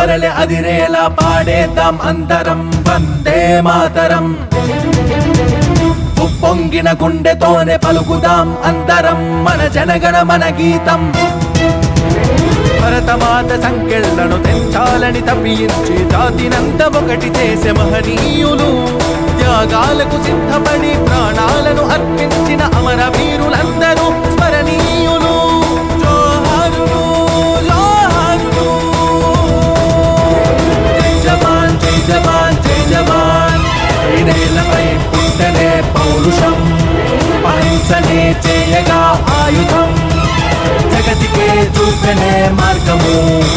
దొరలే అదిరేలా పాడేద్దాం అందరం వందే మాతరం ఉప్పొంగిన గుండెతోనే పలుకుదాం అందరం మన జనగణ మన గీతం భరతమాత సంకెళ్లను తెంచాలని తప్పించి జాతినంత ఒకటి చేసే మహనీయులు త్యాగాలకు సిద్ధపడి ప్రాణాలను అర్పించిన అమర వీరులందరూ స్మరణీయులు జోహారులు జోహారులు జై జవాన్ జై జవాన్ జై జవాన్ ఈ నేలపై పుట్టనే పౌరుషం అహింసనే చేయగా ఆయుధం జగతికే చూపెనే మార్గము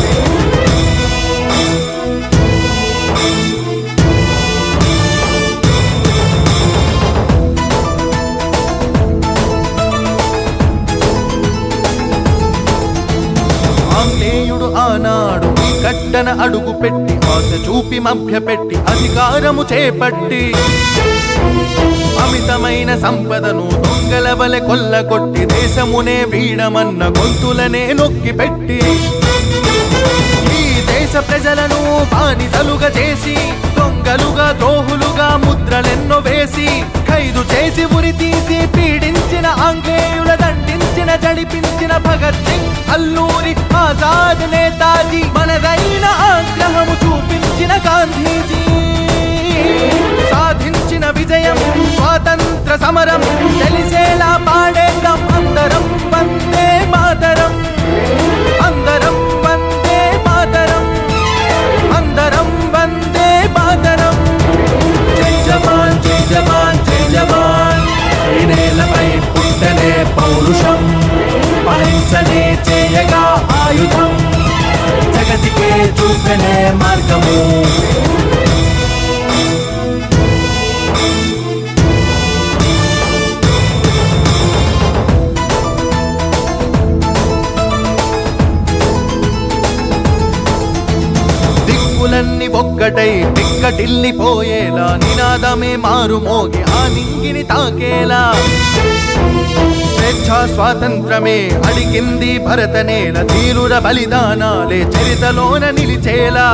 ఆంగ్లేయుడు ఆనాడు ఈ కట్టన అడుగు పెట్టి ఆశ చూపి మభ్యపెట్టి అధికారము చేపట్టి అమితమైన సంపదను దొంగల వలె కొల్లగొట్టి దేశమునే వీడమన్న గొంతులనే నొక్కి పెట్టి ఈ దేశ ప్రజలను బానిసలుగా చేసి దొంగలుగా ద్రోహులుగా ముద్రలెన్నో వేసి ఖైదు చేసి ఉరి తీసి పీడించిన ఆంగ్లేయుల దండించిన జడిపించిన భగత్ సింగ్ అల్లూరి ఆజాద్ నేతాజీ మనదైన ఆగ్రహము చూపించిన గాంధీజీ సాధించిన విజయం స్వాతంత్ర సమరం తెలిసేలా పాడేద్దాం అందరం వందే మాతరం అందరం వందే మాతరం అందరం వందే మాతరం జై జవాన్ జై జవాన్ జై జవాన్ ఈ నేలపై పుట్టనే పౌరుషం అహింసనే చేయగా ఆయుధం జగతికే చూపెనే మార్గము దిక్కులన్నీ ఒక్కటై పిక్కటిల్లిపోయేలా నినాదమే మారు మోగి ఆ నింగిని తాకేలా స్వేచ్ఛా స్వాతంత్రమే అడిగింది భరతనేల తీరుర బలిదానాలే చరితలోన నిలిచేలా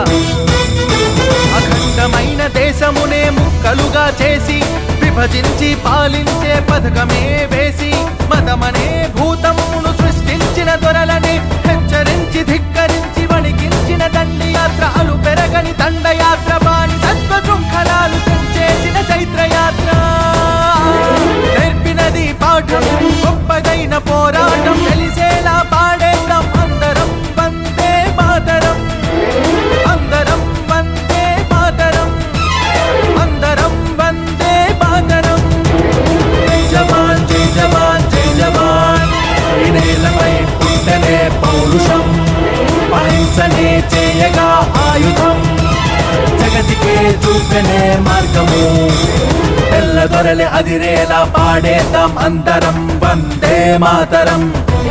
అఖండమైన దేశమునే ముక్కలుగా చేసి విభజించి పాలించే పథకమే వేసి మతమనే భూతమును సృష్టించిన దొరలని హెచ్చరించి ధిక్కరించి వణికించిన దండి యాత్రలు పెరగని దండయాత్ర బాని సత్వ శృంఖలాలు తెంచేసిన చైత్రయాత్ర నేర్పినది పాఠం గొప్పదైన పోరాటం తెలిసేలా పాడేద్దాం అందరం వందే మాతరం అందరం వందే మాతరం అందరం వందే మాతరం జై జవాన్ జై జవాన్ జై జవాన్ ఈ నేలపై పుట్టనే పౌరుషం అహింసనే చేయగా ఆయుధం జగతికే చూపెనే మార్గము తెల్ల దొరలే అదిరేలా పాడేద్దాం అందరం వందే మాతరం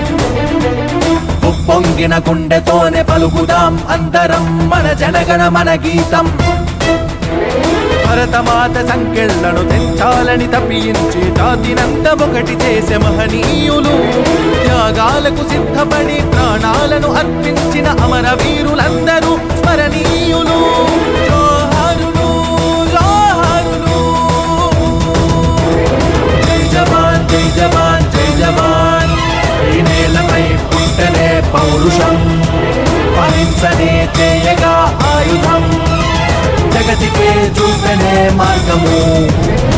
ఉప్పొంగిన గుండెతోనే పలుకుదాం అందరం మన జనగణ మన గీతం భరతమాత సంకెళ్లను తెంచాలని తప్పించి జాతినంత ఒకటి చేసే మహనీయులు త్యాగాలకు సిద్ధపడి ప్రాణాలను అర్పించిన అమర వీరులందరూ స్మరణీయులు జోహారులు జోహారులు జై జవాన్ జై జవాన్ జై జవాన్ ఈ నేలపై పుట్టనే పౌరుషం అహింసనే చేయగా ఆయుధం జగతికే చూపెనే మార్గము